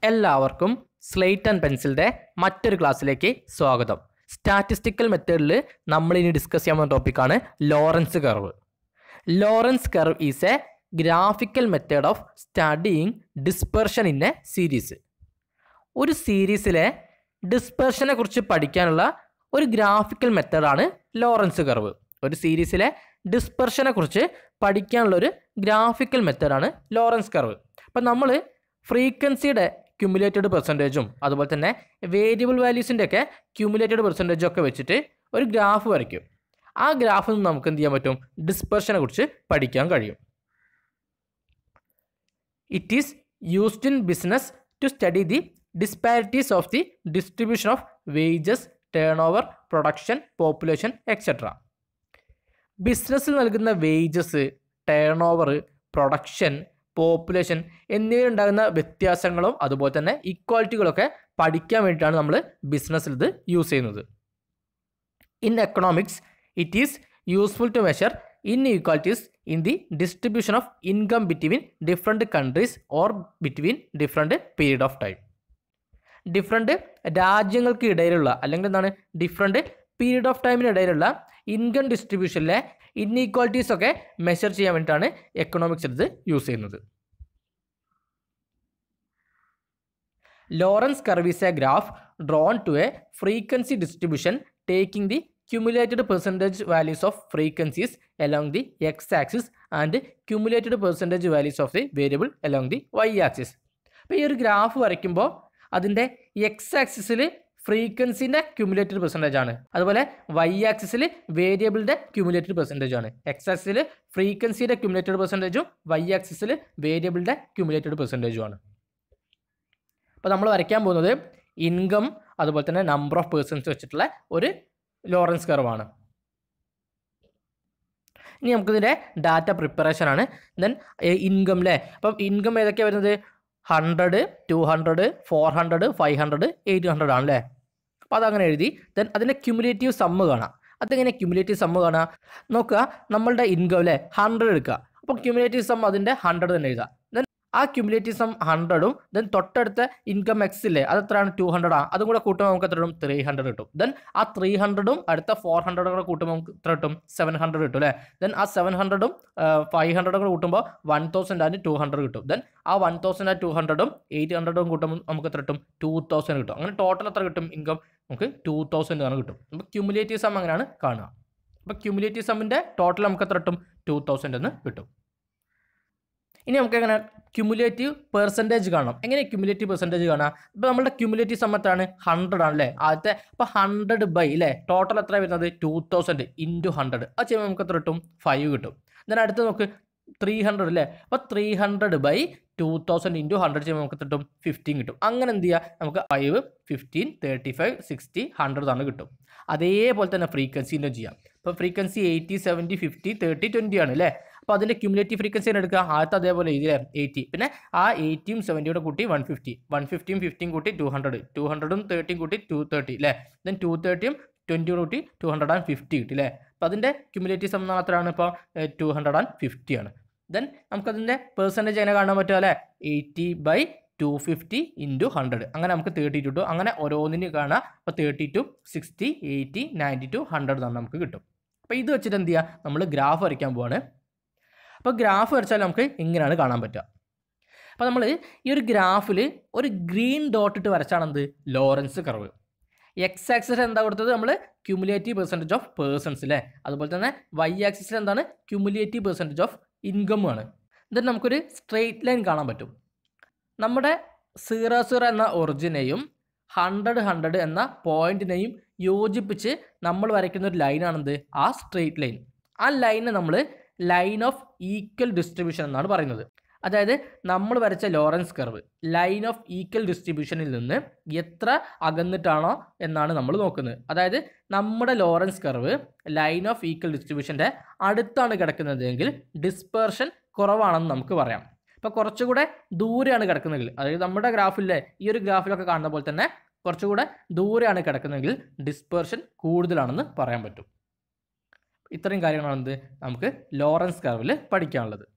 എല്ലാവർക്കും slate and പെൻസിലിൻ്റെ മറ്റൊരു ക്ലാസ്സിലേക്ക് സ്വാഗതം സ്റ്റാറ്റിസ്റ്റിക്കൽ മെത്തേഡിൽ നമ്മൾ ഇനി ഡിസ്കസ് ചെയ്യാൻ പോകുന്ന ടോപ്പിക്കാണ് Lorenz curve Lorenz curve is a graphical method of studying dispersion in a series ഒരു സീരീസിലെ ഡിസ്പെർഷനെ കുറിച്ച് പഠിക്കാനുള്ള ഒരു ഗ്രാഫിക്കൽ മെത്തേഡാണ് ലോറൻസ് കർവ് ഒരു സീരീസിലെ ഡിസ്പെർഷനെ കുറിച്ച് പഠിക്കാനുള്ള ഒരു ഗ്രാഫിക്കൽ മെത്തേഡാണ് ലോറൻസ് കർവ് അപ്പം നമ്മൾ ഫ്രീക്വൻസിയുടെ ക്യുമുലേറ്റഡ് പെർസെൻറ്റേജും അതുപോലെ തന്നെ വേരിയബിൾ വാല്യൂസിൻ്റെ ഒക്കെ ക്യുമുലേറ്റഡ് പെർസെൻറ്റേജും ഒക്കെ വെച്ചിട്ട് ഒരു ഗ്രാഫ് വരയ്ക്കും ആ ഗ്രാഫിൽ നിന്ന് നമുക്ക് എന്ത് ചെയ്യാൻ പറ്റും ഡിസ്പെർഷനെ കുറിച്ച് പഠിക്കാൻ കഴിയും it is used in business to study the disparities of the distribution of wages turnover production population etcetera ബിസിനസ്സിൽ നൽകുന്ന wages turnover production population എന്നിവയിലുണ്ടാകുന്ന വ്യത്യാസങ്ങളും അതുപോലെ തന്നെ ഇക്വാലിറ്റികളൊക്കെ പഠിക്കാൻ വേണ്ടിയിട്ടാണ് നമ്മൾ ബിസിനസ്സിൽ ഇത് യൂസ് ചെയ്യുന്നത് in economics it is useful to measure inequalities in the distribution of income between different countries or between different period of time different രാജ്യങ്ങൾക്ക് ഇടയിലുള്ള അല്ലെങ്കിൽ എന്താണ് ഡിഫറെൻറ്റ് പീരീഡ് ഓഫ് ടൈമിന് ഇടയിലുള്ള ഇൻകം ഡിസ്ട്രിബ്യൂഷനിലെ ഇൻഈക്വാലിറ്റീസ് ഒക്കെ മെഷർ ചെയ്യാൻ വേണ്ടിയിട്ടാണ് എക്കണോമിക്സ് എടുത്ത് യൂസ് ചെയ്യുന്നത് Lorenz curve is a graph drawn to a frequency distribution taking the cumulated percentage values of frequencies along the X axis and cumulated percentage values of the variable along the Y axis അപ്പോൾ ഈ ഒരു graph വരയ്ക്കുമ്പോൾ അതിൻ്റെ X ആക്സിസിൽ ഫ്രീക്വൻസിൻ്റെ cumulated percentage ആണ് അതുപോലെ Y ആക്സിസിൽ വേരിയബിളിൻ്റെ ക്യുമുലേറ്റഡ് പെർസെൻറ്റേജ് ആണ് എക്സ് ആക്സിസിൽ ഫ്രീക്വൻസിയുടെ ക്യുമുലേറ്റഡ് പെർസെൻറ്റേജും വൈ ആക്സിസിൽ വേരിയബിളിൻ്റെ ക്യുമുലേറ്റഡ് പെർസെൻറ്റേജും ആണ് അപ്പോൾ നമ്മൾ വരയ്ക്കാൻ പോകുന്നത് ഇൻകം അതുപോലെ തന്നെ നമ്പർ ഓഫ് പേഴ്സൺസ് വെച്ചിട്ടുള്ള ഒരു ലോറൻസ് കർവാണ് ഇനി നമുക്കിതിൻ്റെ ഡാറ്റ പ്രിപ്പറേഷൻ ആണ് ദെൻ ഇൻകം അല്ലേ അപ്പം ഇൻകം ഏതൊക്കെയാണ് വരുന്നത് hundred two hundred four hundred five hundred eight hundred ആണ് അല്ലേ അപ്പോൾ അതങ്ങനെ എഴുതി ദെൻ അതിൻ്റെ ക്യുമുലേറ്റീവ് സമ്മ് കാണാം അതെങ്ങനെ ക്യുമുലേറ്റീവ് സമ്മ് കാണാം നോക്കുക നമ്മളുടെ ഇൻകം അല്ലേ ഹൺഡ്രഡ് എടുക്കുക അപ്പോൾ ക്യുമുലേറ്റീവ് സം അതിൻ്റെ ഹൺഡ്രഡ് തന്നെ എഴുതുക ദെൻ ആ ക്യുമുലേറ്റീവ് സം ഹൺഡ്രഡും ദെൻ തൊട്ടടുത്ത ഇൻകം എക്സ് ഇല്ലേ അത് എത്രയാണ് ടു ഹൺഡ്രഡ് ആണ് അതും കൂടെ കൂട്ടുമ്പോൾ നമുക്ക് എത്ര കിട്ടും ത്രീ ഹൺഡ്രഡ് കിട്ടും ദെൻ ആ ത്രീ ഹൺഡ്രഡും അടുത്ത ഫോർ ഹൺഡ്രഡും കൂടെ കൂട്ടുമ്പോൾ നമുക്ക് എത്ര കിട്ടും സെവൻ ഹൺഡ്രഡ് കിട്ടും അല്ലേ ദെൻ ആ സെവൻ ഹൺഡ്രഡും ഫൈവ് ഹൺഡ്രഡും കൂടെ കൂട്ടുമ്പോൾ one thousand and two hundred കിട്ടും ദെൻ ആ വൺ തൗസൻഡ് ആൻഡ് ടു ഹൺഡ്രഡും എയ്റ്റ് ഹൺഡ്രഡും കൂട്ടുമ്പോൾ നമുക്ക് എത്ര കിട്ടും ടു തൗസൻഡ് കിട്ടും അങ്ങനെ ടോട്ടൽ എത്ര കിട്ടും ഇൻകം നമുക്ക് ടു തൗസൻഡ് ആണ് കിട്ടും അപ്പോൾ ക്യുമുലേറ്റീവ് സം അങ്ങനെയാണ് കാണുക അപ്പോൾ ക്യുമുലേറ്റീവ് സമ്മിൻ്റെ ടോട്ടൽ നമുക്ക് എത്ര കിട്ടും ടു തൗസൻഡ് എന്ന് കിട്ടും ഇനി നമുക്ക് എങ്ങനെ ക്യുമുലേറ്റീവ് പെർസെൻറ്റേജ് കാണണം എങ്ങനെ ക്യുമുലേറ്റീവ് പെർസെൻറ്റേജ് കാണാം ഇപ്പോൾ നമ്മുടെ ക്യുമുലേറ്റീവ് സമ്മത്താണ് ഹൺഡ്രഡ് ആണല്ലേ ആദ്യത്തെ അപ്പോൾ ഹൺഡ്രഡ് ബൈ അല്ലേ ടോട്ടൽ എത്ര വരുന്നത് ടു തൗസൻഡ് ഇൻറ്റു ഹൺഡ്രഡ് അത് ചെയ്യുമ്പോൾ നമുക്ക് എത്ര കിട്ടും ഫൈവ് കിട്ടും then അടുത്ത് നമുക്ക് ത്രീ ഹൺഡ്രഡ് അല്ലേ അപ്പോൾ three hundred by two thousand into hundred ചെയ്യുമ്പോൾ നമുക്ക് കിട്ടും ഫിഫ്റ്റീൻ കിട്ടും അങ്ങനെ എന്ത് ചെയ്യുക നമുക്ക് five fifteen thirty five sixty hundred ആണ് കിട്ടും അതേപോലെ തന്നെ ഫ്രീക്വൻസിൻ്റെ ചെയ്യാം ഇപ്പോൾ frequency eighty seventy fifty thirty twenty ആണ് അല്ലേ അപ്പോൾ അതിൻ്റെ ക്യുമുലേറ്റീവ് ഫ്രീക്വൻസി എടുക്കുക ആദ്യത്തെ അതേപോലെ ഇതിലെ എയ്റ്റി പിന്നെ ആ എയ്റ്റിയും സെവൻറ്റിയുടെ കൂട്ടി വൺ ഫിഫ്റ്റി വൺ ഫിഫ്റ്റിയും ഫിഫ്റ്റിയും കൂട്ടി ടു ഹൺഡ്രഡ് ടു ഹൺഡ്രഡും തേർട്ടിയും കൂട്ടി ടു തേർട്ടി അല്ലേ ദെൻ ടു തേർട്ടിയും ട്വൻറ്റിയോട് കൂട്ടി ടു ഹൺഡ്രഡ് ആൻഡ് ഫിഫ്റ്റി കിട്ടി അല്ലേ അപ്പോൾ അതിൻ്റെ ക്യുമുലേറ്റീവ് സം മാത്രമാണ് ഇപ്പോൾ ടു ഹൺഡ്രഡ് ആൻഡ് ഫിഫ്റ്റി ആണ് ദെൻ നമുക്കതിൻ്റെ പെർസെൻറ്റേജ് എങ്ങനെ കാണാൻ പറ്റും അല്ലേ eighty by two fifty into hundred അങ്ങനെ നമുക്ക് തേർട്ടി ടു ടു അങ്ങനെ ഓരോന്നിന് കാണാം അപ്പോൾ thirty two sixty eighty ninety two hundred തന്നെ നമുക്ക് കിട്ടും അപ്പോൾ ഇത് വെച്ചിട്ട് എന്ത് ചെയ്യുക നമ്മൾ ഗ്രാഫ് വരയ്ക്കാൻ പോവാണ് അപ്പോൾ ഗ്രാഫ് വരച്ചാൽ നമുക്ക് ഇങ്ങനെയാണ് കാണാൻ പറ്റുക അപ്പോൾ നമ്മൾ ഈ ഒരു ഗ്രാഫിൽ ഒരു ഗ്രീൻ ഡോട്ട് ഇട്ട് വരച്ചാണ് എന്ത് ലോറൻസ് കർവ് എക്സ് ആക്സിസ് എന്താ കൊടുത്തത് നമ്മൾ ക്യുമുലേറ്റീവ് പെർസെൻറ്റേജ് ഓഫ് പേഴ്സൺസ് അല്ലേ അതുപോലെ തന്നെ വൈ ആക്സിസിൽ എന്താണ് ക്യുമുലേറ്റീവ് പെർസെൻറ്റേജ് ഓഫ് ഇൻകം ആണ് എന്നിട്ട് നമുക്കൊരു സ്ട്രെയിറ്റ് ലൈൻ കാണാൻ പറ്റും നമ്മുടെ സീറോ സീറോ എന്ന ഒറിജിനെയും ഹൺഡ്രഡ് ഹൺഡ്രഡ് എന്ന പോയിന്റിനെയും യോജിപ്പിച്ച് നമ്മൾ വരയ്ക്കുന്ന ഒരു ലൈനാണെന്ത് ആ സ്ട്രെയിറ്റ് ലൈൻ ആ ലൈനെ നമ്മൾ ലൈൻ ഓഫ് ഈക്വൽ ഡിസ്ട്രിബ്യൂഷൻ എന്നാണ് പറയുന്നത് അതായത് നമ്മൾ വരച്ച Lorenz curve line of equal ഡിസ്ട്രിബ്യൂഷനിൽ നിന്ന് എത്ര അകന്നിട്ടാണോ എന്നാണ് നമ്മൾ നോക്കുന്നത് അതായത് നമ്മുടെ Lorenz curve line of equal ഡിസ്ട്രിബ്യൂഷൻ്റെ അടുത്താണ് കിടക്കുന്നതെങ്കിൽ ഡിസ്പേർഷൻ കുറവാണെന്ന് നമുക്ക് പറയാം ഇപ്പോൾ കുറച്ചുകൂടെ ദൂരെയാണ് കിടക്കുന്നതെങ്കിൽ അതായത് നമ്മുടെ ഗ്രാഫിലെ ഈ ഒരു ഗ്രാഫിലൊക്കെ കാണുന്ന പോലെ തന്നെ കുറച്ചുകൂടെ ദൂരെയാണ് കിടക്കുന്നതെങ്കിൽ ഡിസ്പേർഷൻ കൂടുതലാണെന്ന് പറയാൻ പറ്റും ഇത്രയും കാര്യങ്ങളാണ് എന്ത് നമുക്ക് ലോറൻസ് കർവിൽ പഠിക്കാനുള്ളത്